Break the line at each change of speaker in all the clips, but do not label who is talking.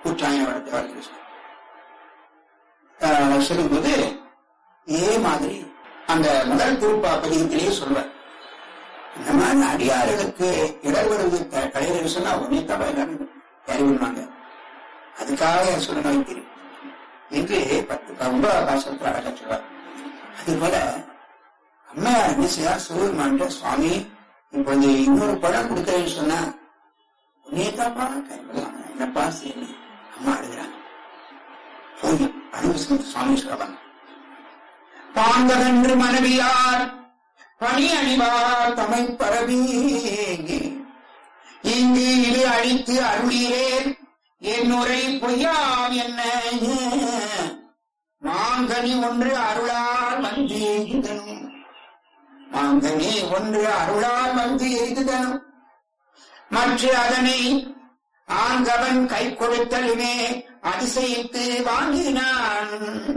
கூற்றாயின வளர்த்து வளர்த்து சொல்லும்போது இதே மாதிரி அந்த முதல் திருப்பா பதிகத்திலேயே சொல்வார் இந்த மாதிரி அடியார்களுக்கு இடர் வருது கலைஞர் சொன்னா உடனே தவ எல்லாரும் அறிவிடுவாங்க அதுக்காக சொல்ல வைக்கிறேன் என்று பத்து ரொம்ப பாசத்தில் அழகா சொல்வார் அது போல அம்மையார் என்ன செய்யா சிவபெருமான்ட்ட சுவாமி இப்போது இன்னொரு படம் கொடுக்கறேன்னு சொன்னா உன்னையதாப்பா கைவிடலாம் என்னப்பா செய்யணும் அம்மா அழுகிறாங்க போய் அனுபவிச்சு சுவாமி சொல்லுவாங்க பாங்கவென்று மனைவியார் பணி அணிவார் தமை பரவி இங்கு இது அழித்து அருளீரேன் என் உரை பொய்யாம் என்ன மாங்கனி ஒன்று அருளால் வந்து எய்தனும் மாங்கனி ஒன்று அருளால் வந்து எய்துதனும் மற்ற அதனை ஆங்கவன் கை கொடுத்தலுமே அதிசயித்து வாங்கினான்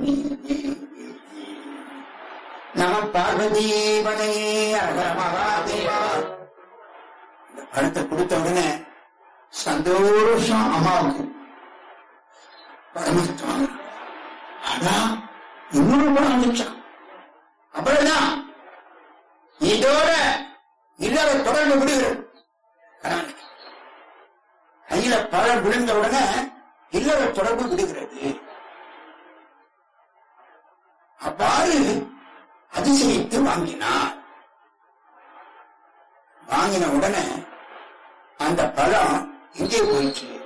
நம பார்வதீபனே அழக மகாதேவா இந்த பழத்தை கொடுத்த உடனே சந்தோஷம் அம்மாவுக்கு பரமத்துவாங்க ஆனா இன்னொரு படம் வந்துச்சான் அவ்வளவுதான் இதோட இல்லற தொடர்பு விடுகிறது கணவனுக்கு. கையில பழம் விழுந்த உடனே இல்லற தொடர்பு விடுகிறது அவ்வாறு அதிசயித்து வாங்கினார் வாங்கின உடனே அந்த பழம் எங்கே போயிடுச்சு